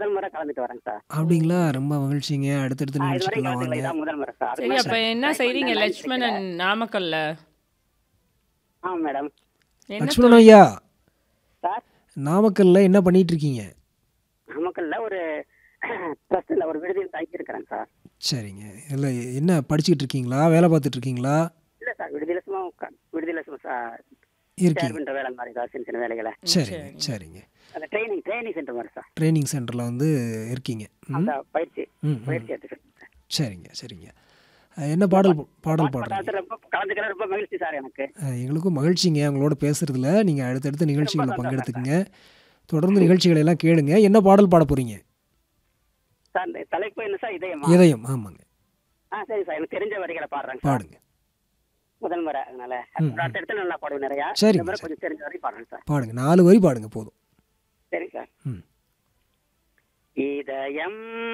முதல் முறை கலந்துட்டு வரேங்க சார் அப்படிங்களா ரொம்ப மகிழ்ச்சிங்க அடுத்தடுத்த ஆ, இது வரைக்கும் நிகழ்ச்சிகள்லாம் கலந்துக்கல வாங்க இதான் முதல் முறை சார் சரி அப்ப என்ன செய்றீங்க லட்சுமணன் நாமக்கல்ல ஆ மேடம் என்ன லட்சுமணன் ஐயா சார் நாமக்கல்ல என்ன பண்ணிட்டு இருக்கீங்க நாமக்கல்ல ஒரு ட்ரஸ்ட்ல ஒரு விடுதியில் தங்கி இருக்கிறேன் சார் சரிங்க இல்லை என்ன படிச்சுக்கிட்டு இருக்கீங்களா வேலை பார்த்துட்டு இருக்கீங்களா இல்ல சார் விடுதியில சும்மா உட்கா- விடுதியில சும்மா சார் இருக்கீங்க சேர்மன்ற வேலை மாதிரி ஏதாவது சின்ன சின்ன வேலைகளை சரிங்க சரிங்க அந்த ட்ரைனிங் ட்ரைனிங் சென்டர் மாதிரி சார் ட்ரைனிங் சென்டரில் வந்து இருக்கீங்க ம் அந்த பயிற்சி ம், ம். பயிற்சி எடுத்துக்கிறேன் சார் சரிங்க சரிங்க அஹ், என்ன பாடல் பாடல் பாடுறீங்க பட்டாளத்துல ரொம்ப கலந்துக்கிற ரொம்ப மகிழ்ச்சி சார் எனக்கு அஹ், எங்களுக்கும் மகிழ்ச்சிங்க உங்களோட பேசுறதுல நீங்கள் அடுத்தடுத்த நிகழ்ச்சிகளில் சந்தோஷம் பங்கெடுத்துக்குங்க தொடர்ந்து நிகழ்ச்சிகளை எல்லாம் கேளுங்க என்ன பாடல் பாட போறீங்க சார் இந்த தலைப்பு என்ன சார் இதயமா இதயம் ஆமாங்க ஆ சரி சார் எனக்கு தெரிஞ்ச வரிகளை பாடுறேங்க சார் பாடுங்க முதல் முறை அதனால அடுத்த இடத்துல நல்லா பாடுவேன் நிறையா சரிங்க, இந்த முறை கொஞ்சம் தெரிஞ்ச வரைக்கும் பாடுறேன் சார் பாடுங்க நாலு வரி பாடுங்க போதும் சரி சார் ம் இதயம்